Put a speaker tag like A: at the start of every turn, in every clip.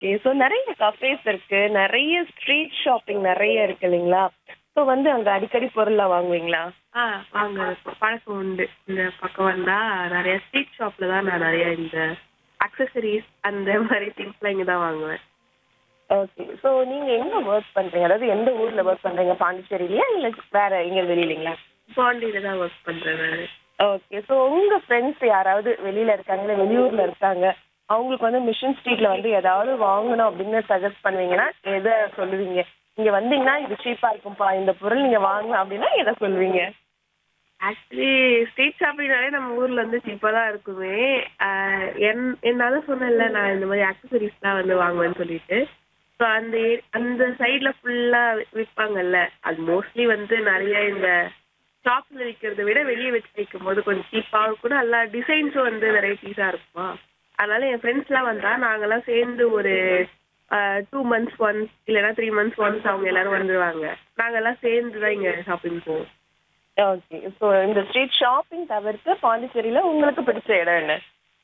A: Okay so நிறைய cafes இருக்கு நிறைய ஸ்ட்ரீட் ஷாப்பிங் நிறைய இருக்கு இல்லைங்களா ஸோ வந்து அங்க அடிக்கடி பொருள்லாம் வாங்குவீங்களா
B: ஆ வாங்க பழக்கம் உண்டு இந்த பக்கம் வந்தா நிறைய ஸ்ட்ரீட் ஷாப்ல தான் நான் நிறைய இந்த அக்சசரிஸ் அந்த மாதிரி திங்ஸ்லாம் இங்க தான் வாங்குவேன்
A: ஓகே ஸோ நீங்க எங்க ஒர்க் பண்றீங்க அதாவது எந்த ஊர்ல ஒர்க் பண்றீங்க பாண்டிச்சேரியிலயா இல்ல வேற எங்க வெளியிலங்களா
B: பாண்டியில தான் ஒர்க் பண்றேன் நான்
A: ஓகே ஸோ உங்க ஃப்ரெண்ட்ஸ் யாராவது வெளியில இருக்காங்க இல்ல வெளியூர்ல இருக்காங்க அவங்களுக்கு வந்து மிஷன் ஸ்ட்ரீட்ல வந்து ஏதாவது வாங்கணும் அப்படின்னு சஜஸ்ட் பண்ணுவீங்கன்னா எதை சொல்லுவீங்க இங்க வந்தீங்கன்னா இது சீப்பா இருக்கும்பா இந்த பொருள் நீங்க வாங்கலாம் அப்படின்னா எதை சொல்லுவீங்க
B: ஆக்சுவலி ஸ்ட்ரீட் ஷாப்பிங்னாலே நம்ம ஊர்ல வந்து சீப்பாக தான் இருக்குமே ஆஹ் என் என்னால சொன்னேன்ல நான் இந்த மாதிரி அக்சசரிஸ்லாம் வந்து வாங்குவேன்னு சொல்லிட்டு ஸோ அந்த ஏ- அந்த சைடில் ஃபுல்லாக விற்பாங்கல்ல அது மோஸ்ட்லி வந்து நிறைய இந்த ஷாப்ல விற்கிறத விட வெளியே வச்சு விற்கும் போது கொஞ்சம் சீப்பாக கூட எல்லா டிசைன்ஸும் வந்து வெரைட்டிஸாக இருக்குமா அதனால என் ஃப்ரெண்ட்ஸ்லாம் வந்தா நாங்கெல்லாம் சேர்ந்து ஒரு டூ மந்த்ஸ் ஒன்ஸ் இல்லைன்னா த்ரீ மந்த்ஸ் ஒன்ஸ் அவங்க எல்லாரும் வந்துருவாங்க நாங்கெல்லாம் சேர்ந்து தான் இங்கே ஷாப்பிங் போவோம்
A: ஓகே ஸோ இந்த ஸ்ட்ரீட் ஷாப்பிங் தவிர்த்து பாண்டிச்சேரியில உங்களுக்கு பிடிச்ச இடம் என்ன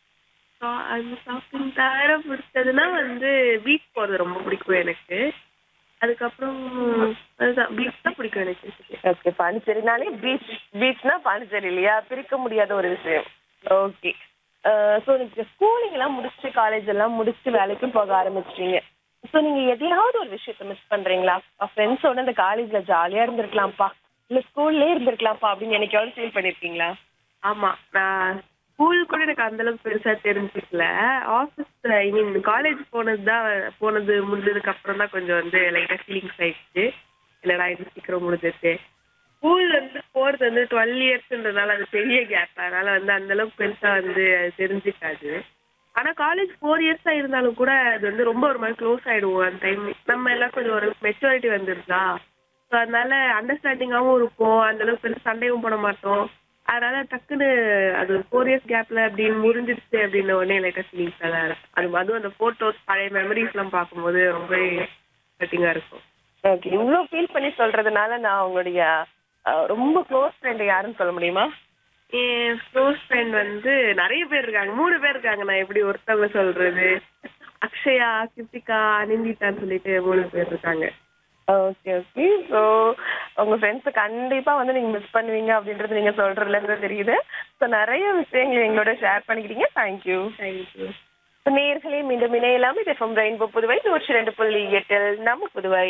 B: ஷா- அந்த ஷாப்பிங் தவிர பிடிச்சதுன்னா வந்து பீச் போகிறது ரொம்ப பிடிக்கும் எனக்கு அதுக்கப்புறம் அதுதான் பீச் தான் பிடிக்கும் எனக்கு
A: ஓகே பாண்டிச்சேரினாலே பீச் பீச்னா பாண்டிச்சேரி இல்லையா பிரிக்க முடியாத ஒரு விஷயம் ஓகே ஸோ நீங்க ஸ்கூலிங் எல்லாம் முடிச்சுட்டு காலேஜ் எல்லாம் முடிச்சுட்டு வேலைக்கும் போக ஆரம்பிச்சிட்டீங்க ஸோ நீங்க எதையாவது ஒரு விஷயத்த மிஸ் பண்றீங்களா ஃப்ரெண்ட்ஸோட இந்த காலேஜ்ல ஜாலியா இருந்திருக்கலாம்ப்பா இல்ல ஸ்கூல்லே இருந்திருக்கலாம்ப்பா அப்படின்னு என்னைக்காவது ஃபீல் பண்ணிருக்கீங்களா
B: ஆமாம் நான் ஸ்கூல் கூட எனக்கு அந்த அளவுக்கு பெருசா தெரிஞ்சுக்கல ஆஃபீஸ் ஐ மீன் காலேஜ் போனது தான் போனது முடிஞ்சதுக்கு அப்புறம் தான் கொஞ்சம் வந்து லைட்டாக ஃபீலிங்ஸ் ஆயிடுச்சு இல்லைடா இது சீக்கிரம் முடிஞ்சிருச்சு ஸ்கூல் வந்து போறது வந்து டுவெல் இயர்ஸ்ன்றதுனால அது பெரிய கேப் அதனால வந்து அந்த அளவுக்கு பெருசா வந்து அது தெரிஞ்சுக்காது ஆனா காலேஜ் ஃபோர் இயர்ஸா இருந்தாலும் கூட அது வந்து ரொம்ப ஒரு மாதிரி க்ளோஸ் ஆயிடுவோம் அந்த டைம் நம்ம எல்லாம் கொஞ்சம் ஒரு மெச்சூரிட்டி வந்துருதா ஸோ அதனால அண்டர்ஸ்டாண்டிங்காகவும் இருப்போம் அந்த அளவுக்கு பெருசா சண்டையும் போட மாட்டோம் அதனால டக்குன்னு அது ஃபோர் இயர்ஸ் கேப்ல அப்படின்னு முடிஞ்சிருச்சு அப்படின்ன உடனே லைட்டா ஃபீலிங்ஸ் தான் இருக்கும். அது அதுவும் அந்த போட்டோஸ் பழைய மெமரிஸ் எல்லாம் பார்க்கும்போது ரொம்ப கட்டிங்கா இருக்கும்
A: ஓகே இவ்வளோ ஃபீல் பண்ணி சொல்றதுனால நான் உங்களுடைய அஹ், ரொம்ப க்ளோஸ் ஃப்ரெண்ட் யாருன்னு சொல்ல முடியுமா
B: என் க்ளோஸ் ஃப்ரெண்ட் வந்து நிறைய பேர் இருக்காங்க மூணு பேர் இருக்காங்க நான் எப்படி ஒருத்தவங்க சொல்றது அக்ஷயா கிருத்திகா நிந்திதான்னு சொல்லிட்டு மூணு பேர் இருக்காங்க
A: ஓகே ஓகே ஸோ உங்க ஃப்ரெண்ட்ஸை கண்டிப்பா வந்து நீங்க மிஸ் பண்ணுவீங்க அப்படின்றது நீங்க சொல்றதுல இருந்து தெரியுது ஸோ நிறைய விஷயங்கள் எங்களோட ஷேர் பண்ணிக்கிட்டீங்க தேங்க்யூ
B: தேங்க்யூ
A: நேர்களே மீண்டும் இணையலாம் இது எஃப்எம் ரெயின்போ புதுவை நூற்றி ரெண்டு புள்ளி எட்டில் நம்ம புதுவை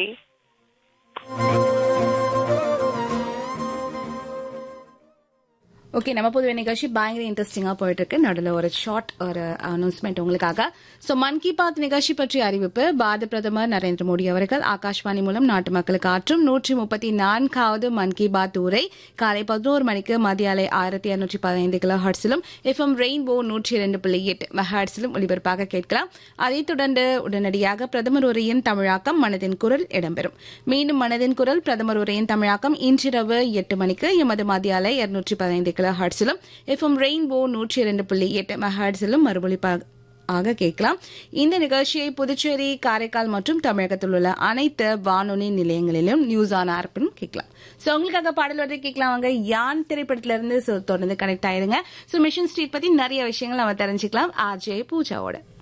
C: ஓகே நம்ம பொதுவே நிகழ்ச்சி பயங்கர இன்ட்ரெஸ்டிங்கா போயிட்டு இருக்கு நடுவில் ஒரு ஷார்ட் ஒரு அனௌன்ஸ்மெண்ட் உங்களுக்காக சோ மன் கி பாத் நிகழ்ச்சி பற்றிய அறிவிப்பு பாரத பிரதமர் நரேந்திர மோடி அவர்கள் ஆகாஷ்வாணி மூலம் நாட்டு மக்களுக்கு ஆற்றும் நூற்றி முப்பத்தி நான்காவது மன் கி பாத் உரை காலை பதினோரு மணிக்கு மதிய அலை ஆயிரத்தி இருநூற்றி பதினைந்து கிலோ ஹர்ட்ஸிலும் எஃப்எம் ரெயின்போ நூற்றி இரண்டு புள்ளி எட்டு மெஹாட்ஸிலும் ஒலிபரப்பாக கேட்கலாம் அதைத் தொடர்ந்து உடனடியாக பிரதமர் உரையின் தமிழாக்கம் மனதின் குரல் இடம்பெறும் மீண்டும் மனதின் குரல் பிரதமர் உரையின் தமிழாக்கம் இன்றிரவு எட்டு மணிக்கு எமது மத்திய அலை இருநூற்றி பதினைந்து கிலோ ஹர்ட்ஸிலும் எஃப்எம் ரெயின்போ நூற்றி இரண்டு புள்ளி எட்டு மெஹாட்ஸிலும் மறுபொலிப்பாக ஆக கேட்கலாம் இந்த நிகழ்ச்சியை புதுச்சேரி காரைக்கால் மற்றும் தமிழகத்தில் உள்ள அனைத்து வானொலி நிலையங்களிலும் நியூஸ் ஆன் ஆர்ப்பிலும் கேட்கலாம் சோ உங்களுக்காக பாடல் வந்து கேட்கலாம் வாங்க யான் திரைப்படத்துல இருந்து so தொடர்ந்து கனெக்ட் ஆயிருங்க சோ மிஷன் ஸ்ட்ரீட் பத்தி நிறைய விஷயங்கள் நம்ம தெரிஞ்சுக்கலாம் ஆர்ஜே பூஜாவோட